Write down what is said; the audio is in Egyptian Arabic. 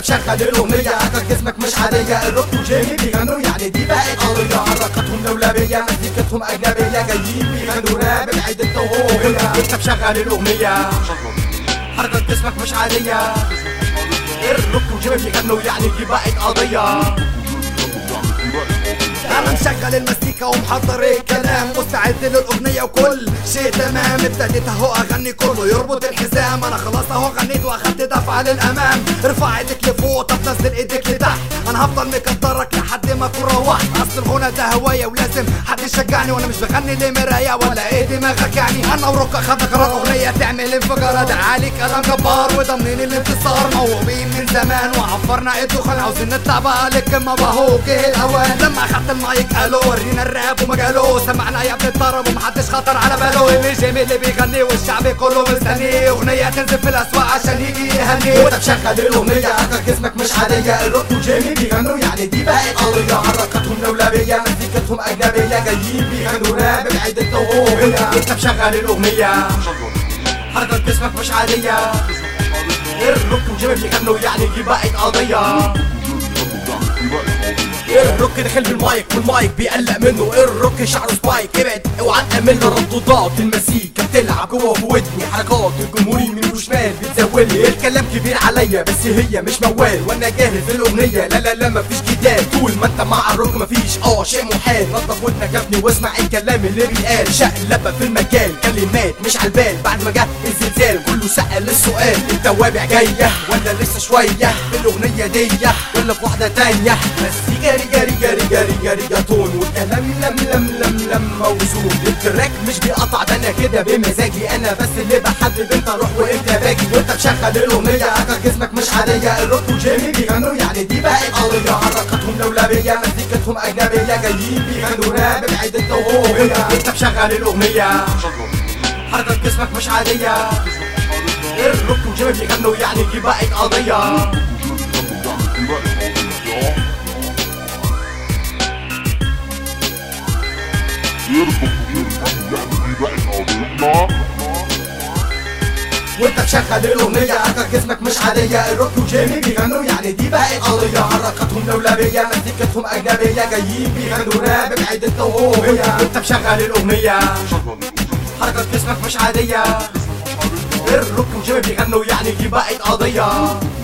مشغل الاغنية حركة جسمك مش عادية الروك وجيمي بيغنوا يعني دي بقت قضية حركاتهم لولبية مزيكتهم اجنبية جايين بيغنوا راب بعيد انت وهو انت مشغل الاغنية حركة جسمك مش عادية الروك وجيمي بيغنوا يعني دي بقت قضية انا مشغل المزيكا ومحضر الكلام مستعد للاغنية وكل شيء تمام ابتديت اهو اغني كله يربط الحزام انا خلاص اهو غنيت واخدت دفعة للامام ارفع ايدك لفوق طب نزل ايدك لتحت انا هفضل مكدرك لحد ما اكون روحت اصل الغنى ده هواية ولازم حد يشجعني وانا مش بغني لمراية ولا ايه دماغك يعني انا وروك اخدنا قرار اغنية تعمل انفجار ده عالي كلام جبار وضامنين الانتصار موهوبين من زمان وعفرنا الدخان عاوزين نطلع بقى للقمة وهو جه الاوان لما اخدت المايك قالوا ورينا الراب ومجاله سمعنا يا ابن الطرب ومحدش خطر على باله اللي جيمي اللي بيغني والشعب كله مستني اغنية تنزل في الاسواق عشان يجي يهني وانت مشغل الاغنية حركة جسمك مش عادية الروك وجيمي بيغنوا يعني دي بقت قضية حركاتهم لولبية مزيكتهم اجنبية جايين بيغنوا راب بعيد انت وهو انت مشغل الاغنية حركة جسمك مش عادية الروك وجيمي بيغنوا يعني دي بقت قضية الروك داخل بالمايك والمايك بيقلق منه الروك شعره سبايك ابعد اوعى تأمن ردودات المزيكا بتلعب جوه في ودني حركات الجمهور يمين وشمال بتزولي الكلام كبير عليا بس هي مش موال وانا جاهز في الاغنيه لا لا لا مفيش جدال طول ما انت مع الروك مفيش اه شيء محال نضف ودنك يا ابني واسمع الكلام اللي بيتقال شقلبه في المجال كلمات مش على البال بعد ما جه الزلزال كله سأل السؤال التوابع جايه ولا لسه شويه بالاغنيه دي ولا في واحده تانيه بس جري جري جري جري جري يا طون والكلام لم لم لم لم موزون التراك مش بيقطع ده انا كده بمزاجي انا بس اللي بحدد انت روح وامتى باجي وانت مشغل الاغنيه حركه جسمك مش عاديه الروك وجيمي بيغنوا يعني دي بقت قضيه حركاتهم لولبيه مزيكتهم اجنبيه جايين بيغنوا راب بعيد انت وهو انت مشغل الاغنيه حركه جسمك مش عاديه الروك وجيمي بيغنوا يعني دي بقت قضيه وانت مشغل الاغنية حركة جسمك مش عادية الروك وجيمي بيغنوا يعني دي بقت قضية حركاتهم لولبية مزيكتهم اجنبية جايين بيغنوا راب بعيد انت وهو وانت مشغل الاغنية حركة جسمك مش عادية الروك وجيمي بيغنوا يعني دي بقت قضية